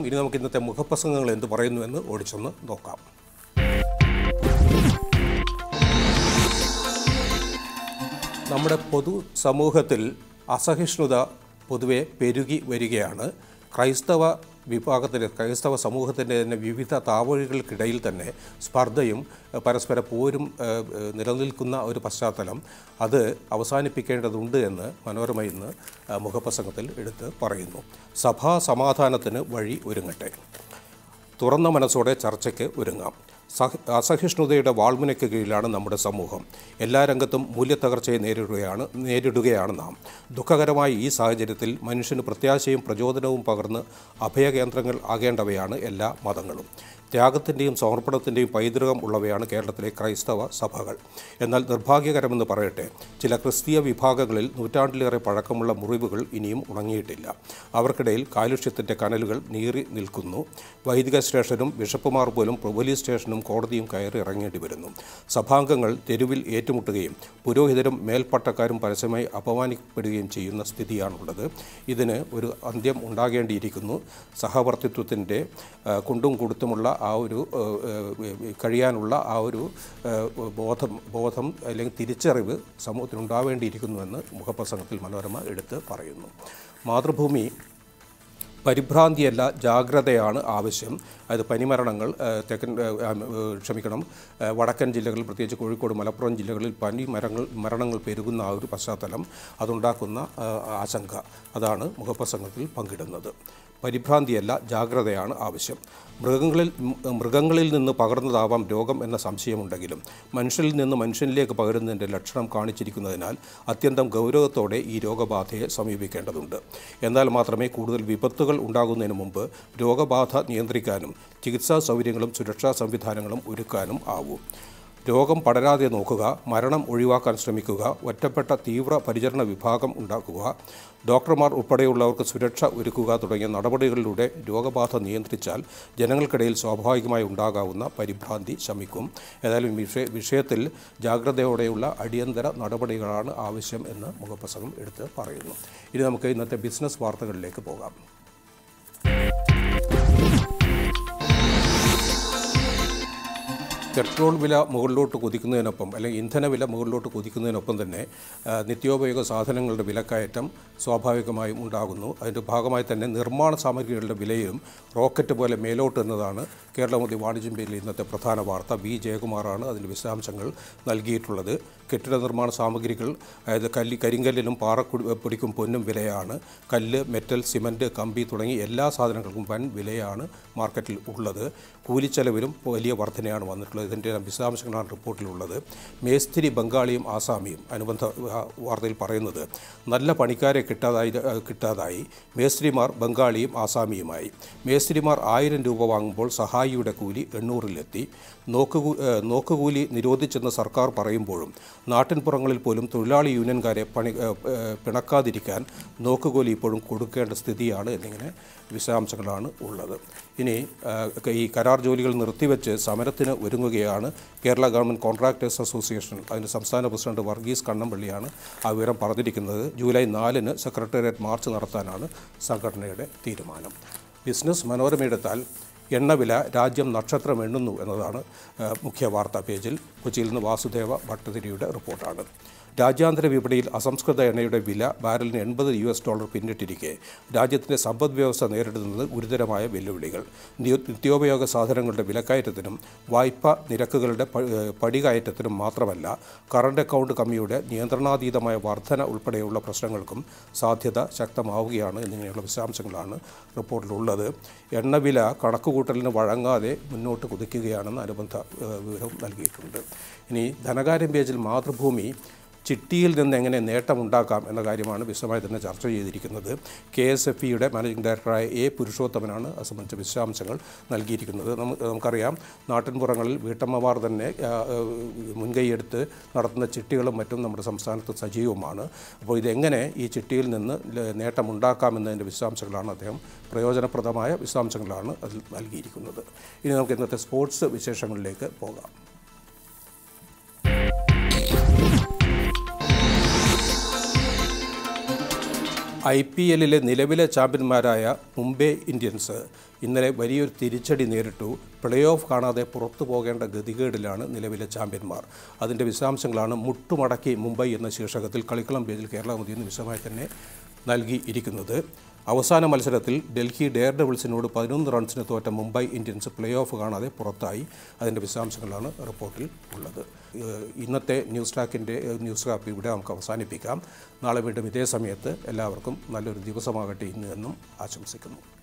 ഇനി നമുക്ക് ഇന്നത്തെ മുഖപ്രസംഗങ്ങൾ എന്ത് പറയുന്നുവെന്ന് ഓടിച്ചൊന്ന് നോക്കാം നമ്മുടെ പൊതു സമൂഹത്തിൽ അസഹിഷ്ണുത പൊതുവെ പെരുകി വരികയാണ് ക്രൈസ്തവ വിഭാഗത്തിലെ ക്രൈസ്തവ സമൂഹത്തിൻ്റെ തന്നെ വിവിധ താവഴികൾക്കിടയിൽ തന്നെ സ്പർദ്ധയും ഏഹ്, പരസ്പര പോരും ഏഹ്, ഏഹ്, നിലനിൽക്കുന്ന ഒരു പശ്ചാത്തലം അത് അവസാനിപ്പിക്കേണ്ടതുണ്ട് എന്ന് മനോരമ ഇന്ന് ഏഹ്, മുഖപ്രസംഗത്തിൽ എടുത്ത് പറയുന്നു സഭാ സമാധാനത്തിന് വഴി ഒരുങ്ങട്ടെ തുറന്ന മനസ്സോടെ ചർച്ചയ്ക്ക് ഒരുങ്ങാം സഹ അസഹിഷ്ണുതയുടെ വാൾമുനയ്ക്ക് കീഴിലാണ് നമ്മുടെ സമൂഹം എല്ലാ രംഗത്തും മൂല്യത്തകർച്ചയെ നേരിടുകയാണ് നേരിടുകയാണ് നാം ദുഃഖകരമായ ഈ സാഹചര്യത്തിൽ മനുഷ്യന് പ്രത്യാശയും പ്രചോദനവും പകർന്ന് അഭയകേന്ദ്രങ്ങൾ ആകേണ്ടവയാണ് എല്ലാ മതങ്ങളും ത്യാഗത്തിൻ്റെയും സമർപ്പണത്തിൻ്റെയും പൈതൃകം ഉള്ളവയാണ് കേരളത്തിലെ ക്രൈസ്തവ സഭകൾ എന്നാൽ നിർഭാഗ്യകരമെന്ന് പറയട്ടെ ചില ക്രിസ്തീയ വിഭാഗങ്ങളിൽ നൂറ്റാണ്ടിലേറെ പഴക്കമുള്ള മുറിവുകൾ ഇനിയും ഉണങ്ങിയിട്ടില്ല അവർക്കിടയിൽ കാലുഷ്യത്തിൻ്റെ കനലുകൾ നീറി നിൽക്കുന്നു വൈദിക സ്റ്റേഷനും ബിഷപ്പുമാർ പോലും പോലീസ് സ്റ്റേഷനും കോടതിയും കയറി ഇറങ്ങേണ്ടി വരുന്നു സഭാംഗങ്ങൾ തെരുവിൽ ഏറ്റുമുട്ടുകയും പുരോഹിതരും മേൽപ്പട്ടക്കാരും പരസ്യമായി അപമാനിക്കപ്പെടുകയും ചെയ്യുന്ന സ്ഥിതിയാണുള്ളത് ഇതിന് ഒരു അന്ത്യം ഉണ്ടാകേണ്ടിയിരിക്കുന്നു സഹവർത്തിത്വത്തിൻ്റെ ആ, കുണ്ടും കൊടുത്തുമുള്ള ആ ഒരു ആ, ആ, കഴിയാനുള്ള ആ ഒരു ആ, ബോധം ബോധം അല്ലെങ്കിൽ തിരിച്ചറിവ് സമൂഹത്തിന് ഉണ്ടാവേണ്ടിയിരിക്കുന്നുവെന്ന് മുഖപ്രസംഗത്തിൽ മനോരമ എടുത്ത് പറയുന്നു മാതൃഭൂമി പരിഭ്രാന്തിയല്ല ജാഗ്രതയാണ് ആവശ്യം അതായത് പനിമരണങ്ങൾ ആ, തെക്കൻ ആ, ആ, ക്ഷമിക്കണം ആ, വടക്കൻ ജില്ലകളിൽ പ്രത്യേകിച്ച് കോഴിക്കോട് മലപ്പുറം ജില്ലകളിൽ പനി മരങ്ങൾ മരണങ്ങൾ പെരുകുന്ന ആ ഒരു പശ്ചാത്തലം അതുണ്ടാക്കുന്ന ആ, ആശങ്ക അതാണ് മുഖപ്രസംഗത്തിൽ പങ്കിടുന്നത് പരിഭ്രാന്തിയല്ല ജാഗ്രതയാണ് ആവശ്യം മൃഗങ്ങളിൽ മൃഗങ്ങളിൽ നിന്ന് പകർന്നതാവാം രോഗം എന്ന സംശയമുണ്ടെങ്കിലും മനുഷ്യരിൽ നിന്ന് മനുഷ്യനിലേക്ക് പകരുന്നതിൻ്റെ ലക്ഷണം കാണിച്ചിരിക്കുന്നതിനാൽ അത്യന്തം ഗൗരവത്തോടെ ഈ രോഗബാധയെ സമീപിക്കേണ്ടതുണ്ട് എന്നാൽ മാത്രമേ കൂടുതൽ വിപത്തുകൾ ഉണ്ടാകുന്നതിന് മുമ്പ് രോഗബാധ നിയന്ത്രിക്കാനും ചികിത്സാ സൗകര്യങ്ങളും സുരക്ഷാ സംവിധാനങ്ങളും ഒരുക്കാനും ആവൂ രോഗം പടരാതെ നോക്കുക മരണം ഒഴിവാക്കാൻ ശ്രമിക്കുക ഒറ്റപ്പെട്ട തീവ്ര പരിചരണ വിഭാഗം ഉണ്ടാക്കുക ഡോക്ടർമാർ ഉൾപ്പെടെയുള്ളവർക്ക് സുരക്ഷ ഒരുക്കുക തുടങ്ങിയ നടപടികളിലൂടെ രോഗബാധ നിയന്ത്രിച്ചാൽ ജനങ്ങൾക്കിടയിൽ സ്വാഭാവികമായി ഉണ്ടാകാവുന്ന പരിഭ്രാന്തി ശമിക്കും ഏതായാലും വിഷയ വിഷയത്തിൽ ജാഗ്രതയോടെയുള്ള അടിയന്തര നടപടികളാണ് ആവശ്യം എന്ന് മുഖപ്രസംഗം എടുത്ത് പറയുന്നു ഇനി നമുക്ക് ഇന്നത്തെ ബിസിനസ് വാർത്തകളിലേക്ക് പോകാം പെട്രോൾ വില മുകളിലോട്ട് കുതിക്കുന്നതിനൊപ്പം അല്ലെങ്കിൽ ഇന്ധന വില മുകളിലോട്ട് കുതിക്കുന്നതിനൊപ്പം തന്നെ ആ, നിത്യോപയോഗ സാധനങ്ങളുടെ വിലക്കയറ്റം സ്വാഭാവികമായും ഉണ്ടാകുന്നു അതിൻ്റെ ഭാഗമായി തന്നെ നിർമ്മാണ സാമഗ്രികളുടെ വിലയും റോക്കറ്റ് പോലെ മേലോട്ട് എന്നതാണ് കേരളമതി വാണിജ്യം പേരിൽ ഇന്നത്തെ പ്രധാന വാർത്ത വി ജയകുമാറാണ് അതിൻ്റെ വിശദാംശങ്ങൾ നൽകിയിട്ടുള്ളത് കെട്ടിട നിർമ്മാണ സാമഗ്രികൾ അതായത് കല്ലി കരിങ്കല്ലിനും പാറപ്പൊടിക്കും പൊന്നും വിലയാണ് കല്ല് മെറ്റൽ സിമൻറ്റ് കമ്പി തുടങ്ങി എല്ലാ സാധനങ്ങൾക്കും വൻ വിലയാണ് മാർക്കറ്റിൽ ഉള്ളത് കൂലിച്ചെലവിലും വലിയ വർധനയാണ് വന്നിട്ടുള്ളത് ഇതിൻ്റെ വിശദാംശങ്ങളാണ് റിപ്പോർട്ടിലുള്ളത് മേസ്തിരി ബംഗാളിയും ആസാമിയും അനുബന്ധ ആ, വാർത്തയിൽ പറയുന്നത് നല്ല പണിക്കാരെ കിട്ടാതായി ആ, കിട്ടാതായി മേസ്ത്രിമാർ ബംഗാളിയും ആസാമിയുമായി മേസ്ത്രിമാർ ആയിരം രൂപ വാങ്ങുമ്പോൾ സഹായിയുടെ കൂലി എണ്ണൂറിലെത്തി നോക്കുകൂ ഏ, നോക്കുകൂലി നിരോധിച്ചെന്ന് സർക്കാർ പറയുമ്പോഴും നാട്ടിൻപുറങ്ങളിൽ പോലും തൊഴിലാളി യൂണിയൻകാരെ പണി ഏ, ഏ, പിണക്കാതിരിക്കാൻ നോക്കുകൂലി ഇപ്പോഴും കൊടുക്കേണ്ട സ്ഥിതിയാണ് എന്നിങ്ങനെ വിശദാംശങ്ങളാണ് ഉള്ളത് ഇനി ആ, ഈ കരാർ ജോലികൾ നിർത്തിവെച്ച് സമരത്തിന് ഒരുങ്ങുകയാണ് കേരള ഗവൺമെൻറ് കോൺട്രാക്ടേഴ്സ് അസോസിയേഷൻ അതിൻ്റെ സംസ്ഥാന പ്രസിഡന്റ് വർഗീസ് കണ്ണമ്പള്ളിയാണ് ആ വിവരം പറഞ്ഞിരിക്കുന്നത് ജൂലൈ നാലിന് സെക്രട്ടേറിയറ്റ് മാർച്ച് നടത്താനാണ് സംഘടനയുടെ തീരുമാനം ബിസിനസ് മനോരമയെടുത്താൽ എണ്ണവില രാജ്യം നക്ഷത്രം എണ്ണുന്നു എന്നതാണ് ആ, മുഖ്യ വാർത്താ പേജിൽ കൊച്ചിയിൽ നിന്ന് വാസുദേവ ഭട്ടതിരിയുടെ റിപ്പോർട്ടാണ് രാജ്യാന്തര വിപണിയിൽ അസംസ്കൃത എണ്ണയുടെ വില ബാരലിന് എൺപത് യു എസ് ഡോളർ പിന്നിട്ടിരിക്കെ രാജ്യത്തിൻ്റെ സമ്പദ് വ്യവസ്ഥ നേരിടുന്നത് ഗുരുതരമായ വെല്ലുവിളികൾ നിയ- നിത്യോപയോഗ സാധനങ്ങളുടെ വിലക്കയറ്റത്തിനും വായ്പ നിരക്കുകളുടെ പ- ഏഹ് പടികയറ്റത്തിനും മാത്രമല്ല കറണ്ട് അക്കൗണ്ട് കമ്മിയുടെ നിയന്ത്രണാതീതമായ വർധന ഉൾപ്പെടെയുള്ള പ്രശ്നങ്ങൾക്കും സാധ്യത ശക്തമാവുകയാണ് എന്നിങ്ങനെയുള്ള വിശദാംശങ്ങളാണ് റിപ്പോർട്ടിലുള്ളത് എണ്ണവില കണക്കുകൂട്ടലിന് വഴങ്ങാതെ മുന്നോട്ട് കുതിക്കുകയാണെന്ന് അനുബന്ധ ഏഹ് വിവരം നൽകിയിട്ടുണ്ട് ഇനി ധനകാര്യം പേജിൽ മാതൃഭൂമി ചിട്ടിയിൽ നിന്ന് എങ്ങനെ നേട്ടമുണ്ടാക്കാം എന്ന കാര്യമാണ് വിശദമായി തന്നെ ചർച്ച ചെയ്തിരിക്കുന്നത് കെ എസ് എഫ് ഇയുടെ മാനേജിംഗ് ഡയറക്ടറായ എ പുരുഷോത്തമനാണ് അത് സംബന്ധിച്ച വിശദാംശങ്ങൾ നൽകിയിരിക്കുന്നത് നമുക്ക് നമുക്കറിയാം നാട്ടിൻപുറങ്ങളിൽ വീട്ടമ്മമാർ തന്നെ ആ, ആ, മുൻകൈയെടുത്ത് നടത്തുന്ന ചിട്ടികളും മറ്റും നമ്മുടെ സംസ്ഥാനത്ത് സജീവമാണ് അപ്പോൾ ഇതെങ്ങനെ ഈ ചിട്ടിയിൽ നിന്ന് ല- നേട്ടമുണ്ടാക്കാമെന്നതിൻ്റെ വിശദാംശങ്ങളാണ് അദ്ദേഹം പ്രയോജനപ്രദമായ വിശദാംശങ്ങളാണ് അതിൽ നൽകിയിരിക്കുന്നത് ഇനി നമുക്ക് ഇന്നത്തെ സ്പോർട്സ് വിശേഷങ്ങളിലേക്ക് പോകാം ഐ പി എല്ലിലെ നിലവിലെ ചാമ്പ്യന്മാരായ മുംബൈ ഇന്ത്യൻസ് ഇന്നലെ വലിയൊരു തിരിച്ചടി നേരിട്ടു പ്ലേ ഓഫ് കാണാതെ പുറത്തു പോകേണ്ട ഗതികേടിലാണ് നിലവിലെ ചാമ്പ്യന്മാർ അതിൻ്റെ വിശദാംശങ്ങളാണ് മുട്ടുമടക്കി മുംബൈ എന്ന ശീർഷകത്തിൽ കളിക്കളം പേജിൽ കേരള മുതിർന്ന് വിശദമായി തന്നെ നൽകിയിരിക്കുന്നത് അവസാന മത്സരത്തിൽ ഡൽഹി ഡെയർ ഡെവിൾസിനോട് പതിനൊന്ന് റൺസിന് തോറ്റ മുംബൈ ഇന്ത്യൻസ് പ്ലേ ഓഫ് കാണാതെ പുറത്തായി അതിൻ്റെ വിശദാംശങ്ങളാണ് റിപ്പോർട്ടിൽ ഉള്ളത് ഏഹ് ഇന്നത്തെ ന്യൂസ് ട്രാക്കിൻ്റെ ന്യൂസ് റാപ്പ് ഇവിടെ നമുക്ക് അവസാനിപ്പിക്കാം നാളെ വീണ്ടും ഇതേ സമയത്ത് എല്ലാവർക്കും നല്ലൊരു ദിവസമാകട്ടെ ഇന്ന് എന്നും ആശംസിക്കുന്നു